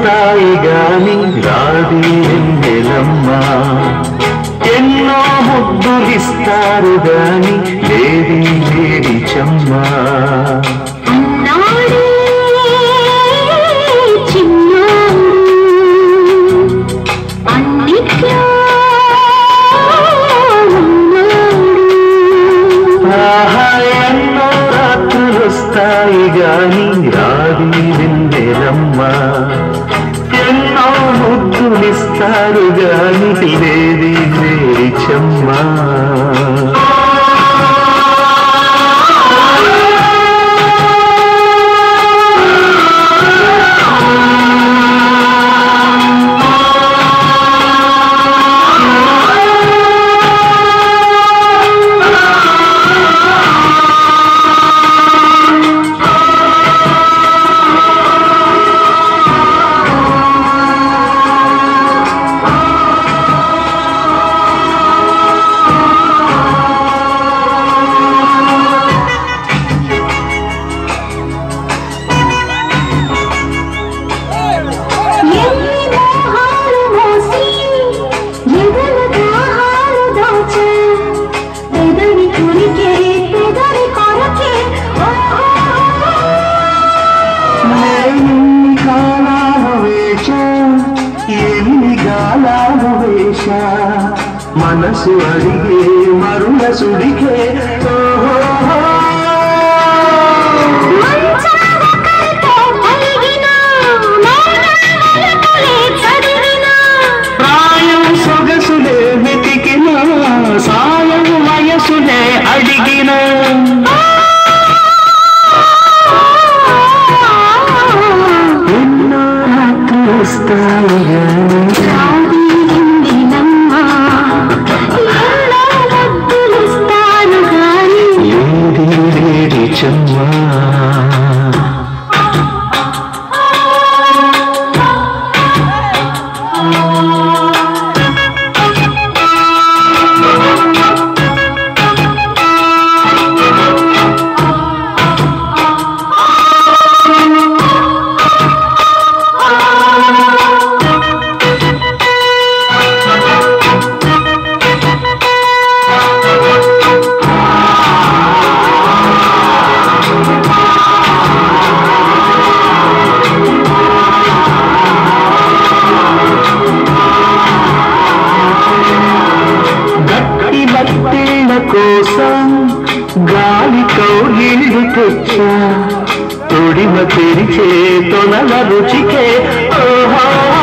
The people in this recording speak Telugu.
వస్తాయి గాని రాది ఎన్నెలమ్మ ఎన్నో ముద్దులిస్తారు గాని లేది లేడి చెమ్మా అన్నాడే చిన్నాడు అన్నిట్లో ఉన్నాడు ఆహా ఎన్నో రాత్రులొస్తాయి గాని రాది వెన్నెలమ్మ ఎన్నో ముద్దులిస్తారు గాని లేది లేడి చెమ్మా ఎన్ని మోహాలు మోసి ఎదల దాహాలు దాచా పెదవి కొరికే పెదవి కొరకే ఎన్ని కాలాలు వేశా ఎన్ని గాలాలు వేశా మనసు అడిగే మరుల సుడికే ఓహో మంచాలకైతే కలిగిన మౌనములకులే చదివిన ప్రాయం సొగసులే వెతికిన సాయం వయసులే అడిగిన ఎన్నో రాత్రులు వస్తాయి గాని రాది ఇందినమ్మ ఎన్నో ముద్దులిస్తాను గాని ఏది లేడి చెమ్మా గట్టి బట్టేళ్ళ కోసం గాలి కౌగిళ్ళు తెచ్చా తొడిమ తెరిచే తొనల రుచికే ఓహో